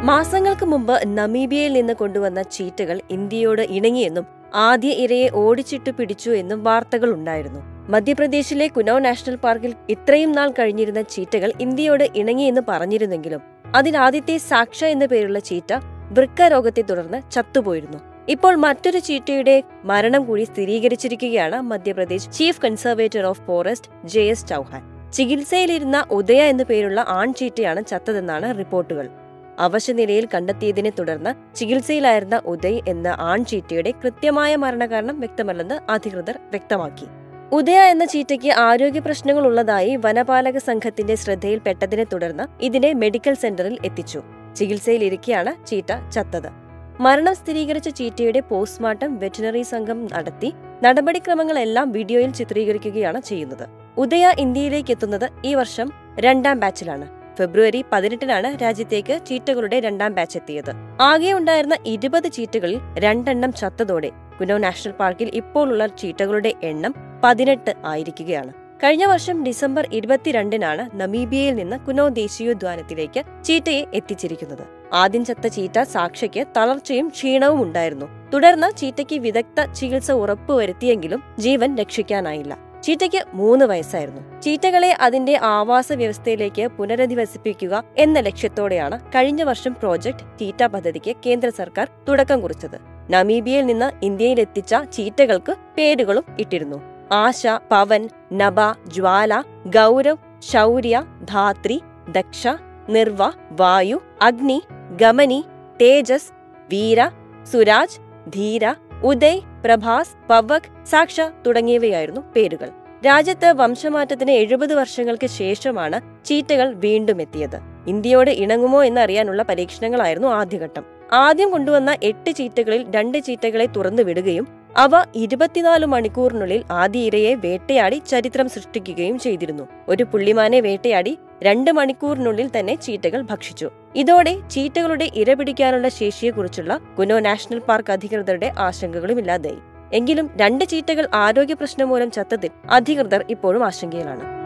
മാസങ്ങൾക്ക് മുമ്പ് നമീബിയയിൽ നിന്ന് കൊണ്ടുവന്ന ചീറ്റകൾ ഇന്ത്യയോട് ഇണങ്ങിയെന്നും ആദ്യ ഇരയെ ഓടിച്ചിട്ടു പിടിച്ചു എന്നും വാർത്തകൾ ഉണ്ടായിരുന്നു മധ്യപ്രദേശിലെ കുനോ നാഷണൽ പാർക്കിൽ ഇത്രയും നാൾ കഴിഞ്ഞിരുന്ന ചീറ്റകൾ ഇന്ത്യയോട് ഇണങ്ങിയെന്ന് പറഞ്ഞിരുന്നെങ്കിലും അതിലാദ്യത്തെ സാക്ഷ എന്ന പേരുള്ള ചീറ്റ വൃക്ക രോഗത്തെ തുടർന്ന് ചത്തുപോയിരുന്നു ഇപ്പോൾ മറ്റൊരു ചീറ്റയുടെ മരണം കൂടി സ്ഥിരീകരിച്ചിരിക്കുകയാണ് Madhya Pradesh chief conservator of forest J S Chauhan ചികിത്സയിലിരുന്ന ഉദയ എന്നു പേരുള്ള ആൺചീറ്റയാണ് ചത്തതെന്നാണ് റിപ്പോർട്ടുകൾ അവശനിലയിൽ കണ്ടെത്തിയതിനെ തുടർന്ന് ചികിത്സയിലായിരുന്ന ഉദയ് എന്ന ആൺചീറ്റയുടെ കൃത്യമായ മരണകാരണം വ്യക്തമല്ലെന്ന് അധികൃതർ വ്യക്തമാക്കി ഉദയ എന്ന ചീറ്റയ്ക്ക് ആരോഗ്യ പ്രശ്നങ്ങൾ ഉള്ളതായി വനപാലക സംഘത്തിന്റെ ശ്രദ്ധയിൽപ്പെട്ടതിനെ തുടർന്ന് ഇതിനെ മെഡിക്കൽ സെന്ററിൽ എത്തിച്ചു ചികിത്സയിലിരിക്കെയാണ് ചീറ്റ ചത്തത് മരണം സ്ഥിരീകരിച്ച ചീറ്റയുടെ പോസ്റ്റ്മോർട്ടം വെറ്റിനറി സംഘം നടത്തി നടപടിക്രമങ്ങളെല്ലാം വീഡിയോയിൽ ചിത്രീകരിക്കുകയാണ് ചെയ്യുന്നത് ഉദയ ഇന്ത്യയിലേക്ക് എത്തുന്നത് ഈ വർഷം രണ്ടാം ബാച്ചിലാണ് ഫെബ്രുവരി പതിനെട്ടിനാണ് രാജ്യത്തേക്ക് ചീറ്റകളുടെ രണ്ടാം ബാച്ച് എത്തിയത് ആകെ ഉണ്ടായിരുന്ന ഇരുപത് ചീറ്റകളിൽ രണ്ടെണ്ണം ചത്തതോടെ കുനോ നാഷണൽ പാർക്കിൽ ഇപ്പോഴുള്ള ചീറ്റകളുടെ എണ്ണം പതിനെട്ട് ആയിരിക്കുകയാണ് കഴിഞ്ഞ വർഷം ഡിസംബർ ഇരുപത്തിരണ്ടിനാണ് നമീബിയയിൽ നിന്ന് കുനോ ദേശീയോദ്യാനത്തിലേക്ക് ചീറ്റയെ എത്തിച്ചിരിക്കുന്നത് ആദ്യം ചത്ത ചീറ്റ സാക്ഷയ്ക്ക് തളർച്ചയും ക്ഷീണവും ഉണ്ടായിരുന്നു തുടർന്ന് ചീറ്റയ്ക്ക് വിദഗ്ധ ചികിത്സ ഉറപ്പുവരുത്തിയെങ്കിലും ജീവൻ രക്ഷിക്കാനായില്ല ചീറ്റയ്ക്ക് മൂന്ന് വയസ്സായിരുന്നു ചീറ്റകളെ അതിന്റെ ആവാസ വ്യവസ്ഥയിലേക്ക് പുനരധിവസിപ്പിക്കുക എന്ന ലക്ഷ്യത്തോടെയാണ് കഴിഞ്ഞ വർഷം പ്രോജക്ട് ചീറ്റ പദ്ധതിക്ക് കേന്ദ്ര സർക്കാർ തുടക്കം കുറിച്ചത് നമീബിയയിൽ നിന്ന് ഇന്ത്യയിലെത്തിച്ച ചീറ്റകൾക്ക് പേരുകളും ഇട്ടിരുന്നു ആശ പവൻ നബ ജ്വാല ഗൗരവ് ശൗര്യ ധാത്രി ദക്ഷ നിർവ വായു അഗ്നി ഗമനി തേജസ് വീര സുരാജ് ധീര ഉദയ് പ്രഭാസ് പവക് സാക്ഷ തുടങ്ങിയവയായിരുന്നു പേരുകൾ രാജ്യത്ത് വംശമാറ്റത്തിന് എഴുപത് വർഷങ്ങൾക്ക് ശേഷമാണ് ചീറ്റകൾ വീണ്ടും എത്തിയത് ഇന്ത്യയോട് ഇണങ്ങുമോ എന്നറിയാനുള്ള പരീക്ഷണങ്ങളായിരുന്നു ആദ്യഘട്ടം ആദ്യം കൊണ്ടുവന്ന എട്ട് ചീറ്റകളിൽ രണ്ട് ചീറ്റകളെ തുറന്നു വിടുകയും അവ ഇരുപത്തിനാല് മണിക്കൂറിനുള്ളിൽ ആദ്യ ഇരയെ വേട്ടയാടി ചരിത്രം സൃഷ്ടിക്കുകയും ചെയ്തിരുന്നു ഒരു പുള്ളിമാനെ വേട്ടയാടി രണ്ട് മണിക്കൂറിനുള്ളിൽ തന്നെ ചീറ്റകൾ ഭക്ഷിച്ചു ഇതോടെ ചീറ്റകളുടെ ഇര പിടിക്കാനുള്ള ശേഷിയെക്കുറിച്ചുള്ള കുനോ നാഷണൽ പാർക്ക് അധികൃതരുടെ ആശങ്കകളും ഇല്ലാതായി എങ്കിലും രണ്ട് ചീറ്റകൾ ആരോഗ്യ പ്രശ്നം മൂലം ചത്തതിൽ അധികൃതർ ഇപ്പോഴും ആശങ്കയിലാണ്